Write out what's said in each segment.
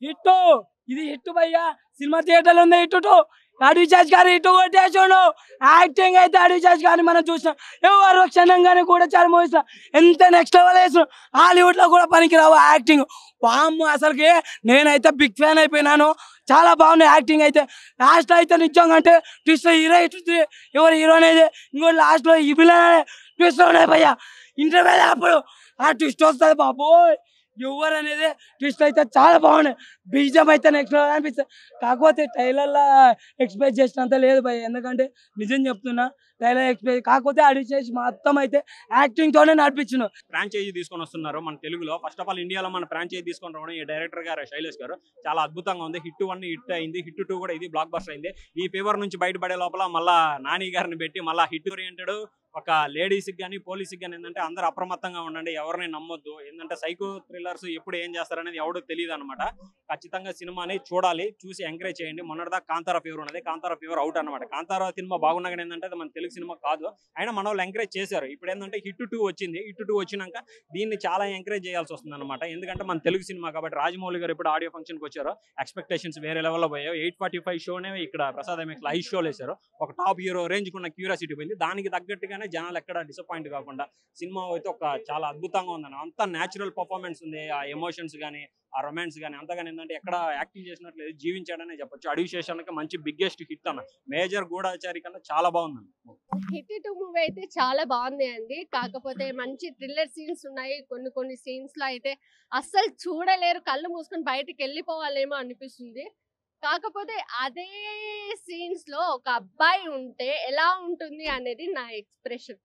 hit ఇది hit భయ్యా cinema థియేటర్లు ఉంది హిట్ టు అడిచాజ్ గారు హిట్ కొట్టేసాడు యాక్టింగ్ అయితే అడిచాజ్ గారిని మనం చూసినాం ఎవరు క్షణంగానే కూడా చాలా మూవీస్ ఎంత నెక్స్ట్ లెవెల్ వేసిన హాలీవుడ్ లో కూడా పనికిరావు యాక్టింగ్ వామ్మ అసలుకి నేనైతే బిగ్ ఫ్యాన్ అయిపోయినాను చాలా బాగుంది యాక్టింగ్ అయితే లాస్ట్ అయితే నిజంగా అంటే ట్విస్ట్ హీరో ఇటు ఎవరు హీరో అనేది ఇంకో లాస్ట్ లో ఈ విలన్ ట్విస్ట్ ఉన్నాయి భయ్యా ఇంటర్వ్యూ అప్పుడు ఆ ట్విస్ట్ వస్తుంది బాబోయ్ ఎవరు అనేది ట్విస్ట్ అయితే చాలా బాగున్నాయి బీజం అయితే నెక్స్ట్ అనిపిస్తుంది కాకపోతే ట్రైలర్లో ఎక్స్పెక్ట్ చేసినంత లేదు భయ్య ఎందుకంటే నిజం చెప్తున్నా ట్రైలర్ ఎక్స్పెక్ట్ కాకపోతే అడిచేసి మొత్తం అయితే యాక్టింగ్ తోనే నడిపించిన ఫ్రాంచైజీ తీసుకొని వస్తున్నారు మన తెలుగులో ఫస్ట్ ఆఫ్ ఆల్ ఇండియాలో మన ఫ్రాంచైజీ తీసుకొని రావడం ఈ డైరెక్టర్ గారు శైలేష్ గారు చాలా అద్భుతంగా ఉంది హిట్ వన్ హిట్ అయింది హిట్ టూ కూడా ఇది బ్లాక్ బస్టర్ అయింది ఈ ఫీవర్ నుంచి బయటపడే లోపల మళ్ళా నాని గారిని పెట్టి మళ్ళా హిట్ ఓరియంటెడ్ ఒక లేడీస్కి కానీ పోలీస్కి కానీ ఏంటంటే అందరూ అప్రమత్తంగా ఉండండి ఎవరిని నమ్మొద్దు ఏంటంటే సైకో థ్రిల్లర్స్ ఎప్పుడు ఏం చేస్తారనేది ఎవడో తెలియదు అనమాట ఖచ్చితంగా సినిమాని చూడాలి చూసి ఎంకరేజ్ చేయండి మొన్నటిదా కాంతారా ఫీవర్ ఉన్నది కాంతారా ఫీవర్ అవుట్ అనమాట కాంతారా సినిమా బాగున్నా కానీ ఏంటంటే అది మన తెలుగు సినిమా కాదు అయినా మన వాళ్ళు ఎంకరేజ్ చేశారు ఇప్పుడు ఏంటంటే హిట్ టూ వచ్చింది హిట్ టూ వచ్చినాక దీన్ని చాలా ఎంకరేజ్ చేయాల్సి వస్తుంది అనమాట ఎందుకంటే మన తెలుగు సినిమా కాబట్టి రాజమౌళి గారు ఇప్పుడు ఆడియో ఫంక్షన్కి వచ్చారో ఎక్స్పెక్టేషన్స్ వేరే లెవెల్లో పోయాయి ఎయిట్ ఫార్టీ ఫైవ్ షోనే ఇక్కడ ప్రసాద్ ఎంఎక్స్ ఐదు షోలు వేశారు ఒక టాప్ హీరో రేంజ్ ఉన్న క్యూరియాసిటీ పోయింది దానికి తగ్గట్టుగానే జనాలు ఎక్కడ డిసప్పాయింట్ కాకుండా సినిమా అయితే ఒక చాలా అద్భుతంగా ఉందని అంత న్యాచురల్ పర్ఫార్మెన్స్ ఉంది ఆ ఎమోషన్స్ కానీ ఆ రొమాన్స్ కానీ అంతగానే ఏంటంటే ఎక్కడ యాక్టింగ్ చేసినట్లేదు జీవించాడనే చెప్పొచ్చు అడవి శేషానికి మంచి బిగ్గెస్ట్ హిట్ అన్న మేజర్ గూఢాచారి కన్నా చాలా బాగుంది హిట్ టూ మూవీ అయితే చాలా బాగుంది అండి కాకపోతే మంచి థ్రిల్లర్ సీన్స్ ఉన్నాయి కొన్ని కొన్ని సీన్స్ లో అయితే అస్సలు చూడలేరు కళ్ళు మూసుకొని బయటికి వెళ్ళిపోవాలేమో అనిపిస్తుంది కాకపోతే అదే సీన్స్ లో ఒక అబ్బాయి ఉంటే ఎలా ఉంటుంది అనేది నా ఎక్స్ప్రెషన్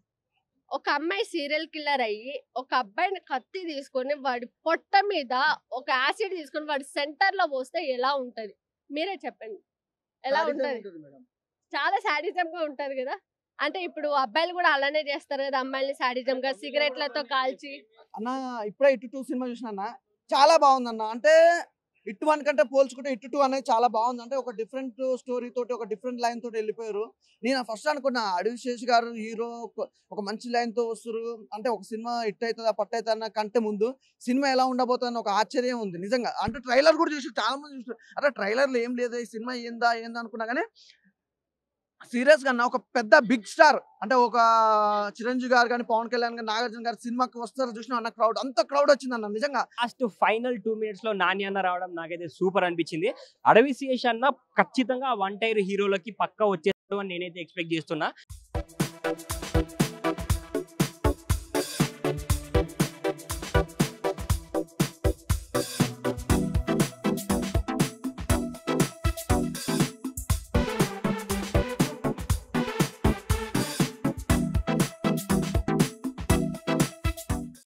ఒక అమ్మాయి సీరియల్ కిల్లర్ అయ్యి ఒక అబ్బాయిని కత్తి తీసుకొని వాడి పొట్ట మీద ఒక యాసిడ్ తీసుకొని వాడి సెంటర్ లో పోస్తే ఎలా ఉంటది మీరే చెప్పండి ఎలా ఉంటది చాలా సాడిజం గా ఉంటది కదా అంటే ఇప్పుడు అబ్బాయిలు కూడా అలానే చేస్తారు కదా అమ్మాయిని సాడిజం గా సిగరెట్లతో కాల్చి అన్న ఇప్పుడే ఇటు టూ సినిమా చూసిన అన్న చాలా బాగుంది అన్న అంటే ఇటు వన్ కంటే పోల్చుకుంటే ఇటు టూ అనేది చాలా బాగుంది అంటే ఒక డిఫరెంట్ స్టోరీ తోటి ఒక డిఫరెంట్ లైన్ తోటి వెళ్ళిపోయారు నేను ఫస్ట్ అనుకున్నా అడవి శేష్ గారు హీరో ఒక మంచి లైన్ తో వస్తారు అంటే ఒక సినిమా హిట్ అవుతుందా పట్టు అవుతుందా కంటే ముందు సినిమా ఎలా ఉండబోతుందని ఒక ఆశ్చర్యం ఉంది నిజంగా అంటే ట్రైలర్ కూడా చూసి చాలా మంది చూస్తారు అరే ట్రైలర్లో ఏం లేదు ఈ సినిమా ఏందా ఏందా అనుకున్నా కానీ సీరియస్ గా అన్న ఒక పెద్ద బిగ్ స్టార్ అంటే ఒక చిరంజీవి గారు కానీ పవన్ కళ్యాణ్ గారు నాగార్జున గారు సినిమాకి వస్తారు చూసిన అన్న క్రౌడ్ అంత క్రౌడ్ వచ్చింది అన్న నిజంగా లాస్ట్ ఫైనల్ టూ మినిట్స్ లో నాని అన్న రావడం నాకైతే సూపర్ అనిపించింది అడవి శేష్ అన్న ఖచ్చితంగా వన్ టైర్ హీరోలకి పక్క వచ్చేస్తాడు అని నేనైతే ఎక్స్పెక్ట్ చేస్తున్నా